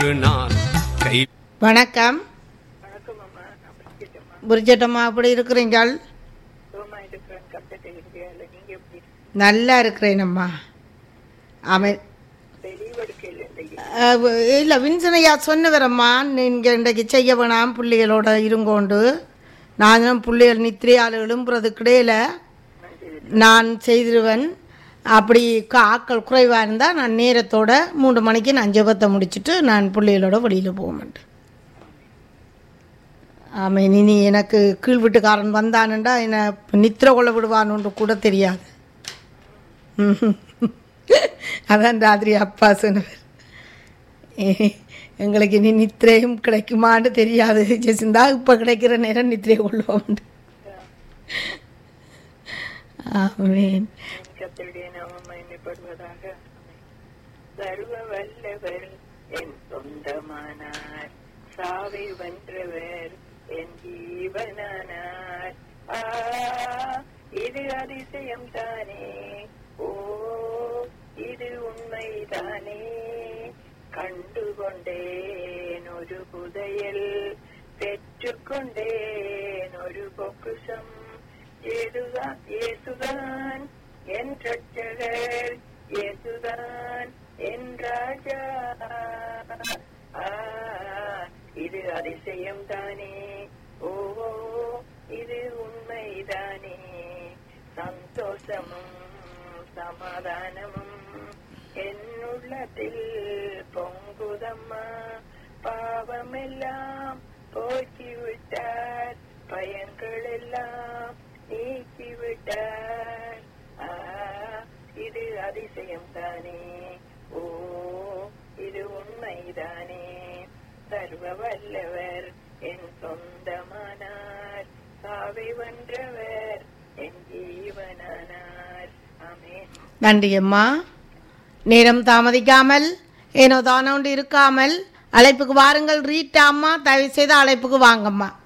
நான் கை வணக்கம் புரிஜட்டம்மா அப்படி இருக்கிறீங்கள் நல்லா இருக்கிறேன் அம்மா அமை இல்லை வின்சனையா சொன்னவரம்மா நீங்கள் இன்றைக்கு செய்ய வேணாம் பிள்ளைகளோட இருங்கோண்டு நானும் பிள்ளைகள் நித்திரையால் எழும்புறதுக்கு இடையில நான் செய்திருவேன் அப்படி கா- ஆட்கள் குறைவாக இருந்தால் நான் நேரத்தோட மூன்று மணிக்கு நான் ஜெபத்தை முடிச்சுட்டு நான் பிள்ளைகளோட வெளியில் போக மாட்டேன் ஆமாம் இனி எனக்கு கீழ் வீட்டுக்காரன் வந்தானுண்டா என்னை நித்திர கொள்ள விடுவானுன்று கூட தெரியாது ம்ஹும். அதான் ராத்திரி அப்பா சொன்னவர் எ- எங்களுக்கு இனி நித்திரையும் கிடைக்குமான்னு தெரியாது ஜெசிந்தா இப்போ கிடைக்கிற நேரம் நித்திரை கொள்வோம் ஆமேன் கத்தருடைய நாமம் மகிமைப்படுவதாக சர்வ வல்லவர் என் சொந்தமானார் சாவை வென்றவர் என் ஜீவனானார் ஆ இது அதிசயம் தானே ஓ இது உண்மைதானே கண்டுகொண்டேன் ஒரு புதையல் பெற்றுக்கொண்டேன் ஒரு பொக்குசம் ஏதுதான் ஏசுதான் என் ரட்சகர் ஏசுதான் என் ராஜா ஆ, இது அதிசயம் தானே ஓ இது உண்மைதானே சந்தோஷமும் சமாதானமும் என் உள்ளத்தில் பொங்குதம்மா பாவமெல்லாம் போக்கிவிட்டார் பயங்கள் எல்லாம் நீக்கிவிட்டார் ஆ, இது அதிசயம் தானே ஓ இது உண்மைதானே சர்வ வல்லவர் என் சொந்தமானார் சாவை வென்றவர் என் ஜீவனானார் ஆமென் நன்றி அம்மா நேரம் தாமதிக்காமல் ஏனோ தானோண்டு இருக்காமல் அழைப்புக்கு வாருங்கள் ரீட்டா அம்மா தயவு செய்து அழைப்புக்கு வாங்கம்மா